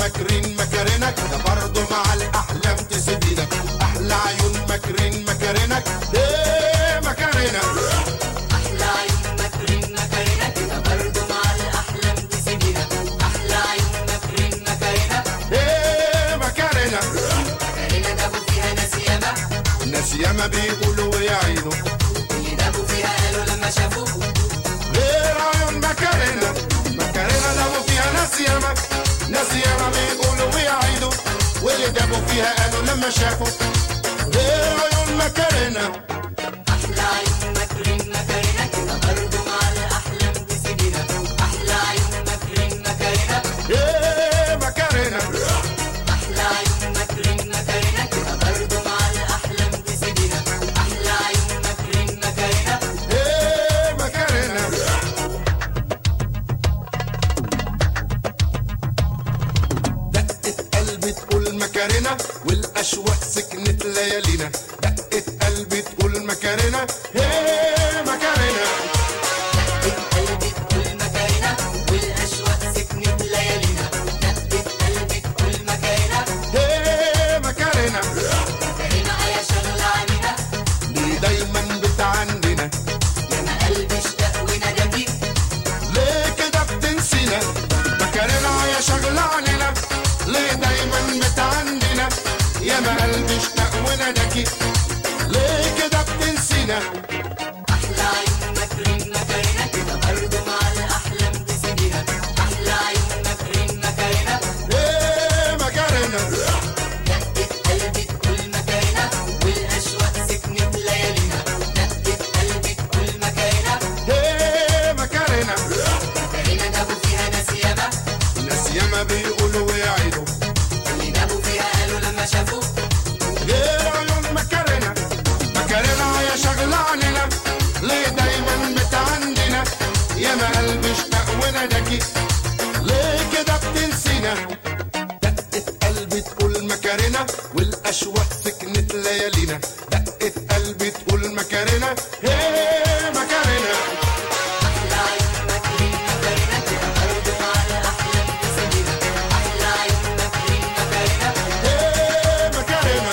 مكرين مكرنك ده برضه مع الاحلام تسيبينا احلى عيون مكرين مكرنك ايه مكرنك أحلى عيون مكرين مكرنا كده برضه مع الأحلام تسيبينا أحلى عيون مكرين مكرنا ايه مكرنك مكرنا دابوا فيها ناس ياما الناس ياما بيقولوا ويعينوا اللي دابوا فيها قالوا لما شافوه غير عيون مكرنة مكرنة لو فيها ناس ياما ناس ياما بيقولوا ويعيدوا واللي دابوا فيها قالوا لما شافوا غير عيون مكرنة أحلى عيون مكرين مكرنا كده برضه مع الأحلام تسيبينا أحلى عيون مكرين مكرنا ايه مكرنة أحلى عيون مكرين مكرنا كده برضه مع الأحلام تسيبينا أحلى عيون مكرين مكرنا ايه مكرنة دقة قلبي تقول مكرنة والأشواق سكنت ليالينا دقة قلبي تقول مكرنة ايه مكرنة قلبي تقول مكاينة والأشواق سكنت ليالينا دقت قلبي تقول مكاينة ايه مكرنة مكاينة يا شغل عنينا ليه دايما بتعندنا يا ما قلبي اشتاق ونادى ليه كده بتنسينا مكرنا يا شغلة علينا ليه دايما بتعندنا يا ما قلبي اشتاق وناداكي ليه كده بتنسينا أحلى عيون مكرين مكاينة كده برضه مع الأحلام تسيبينا أحلى عيون مكرين مكاينة ايه مكرنا دقت قلبي تقول مكاينة والأشواق سكنت ليالينا دقت قلبي تقول مكاينة ايه مكرنا مكاينة دابوا فيها ناس ياما الناس ياما بيقولوا ويعيدوا اللي دابوا فيها قالوا لما شافوه غير عيون مكرنا مكرنا يا شغلة علينا ليه دايما بتعندنا يا ما قلبي اشتاق وناداكي ليه كده بتنسينا دقة قلبي تقول مكرنا والأشواق سكنت ليالينا دقة قلبي تقول مكرنا هي مكرنا أحلى عيون مكرين مكرنا كده برضه مع الأحلام تسيبينا أحلى عيون مكرين مكرنا هي مكرنا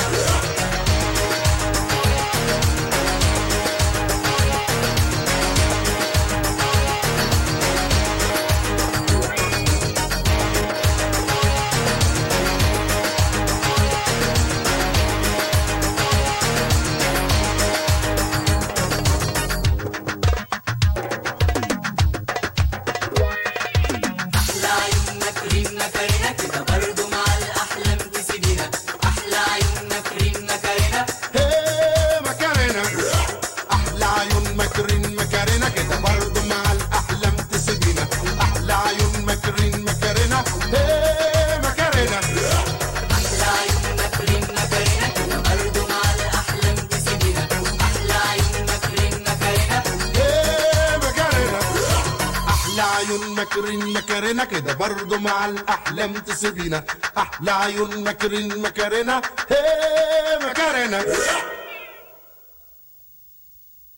أحلى عيون مكرين مكرنا كده برضه مع الأحلام تسيبينا أحلى عيون مكرين مكرنا هي مكرنا احلى عيون مكرين مكرنا كده برضه مع الاحلام تسيبينا احلى عيون مكرين مكرنا هي مكرنا أحلى عيون مكرين مكرنا كده برضه مع الأحلام تسيبينا أحلى عيون مكرين مكرنا هي مكرنا احلى عيون مكرين مكرنا كده برضه مع الاحلام تسيبينا احلى عيون مكرين مكرنا هي مكرنا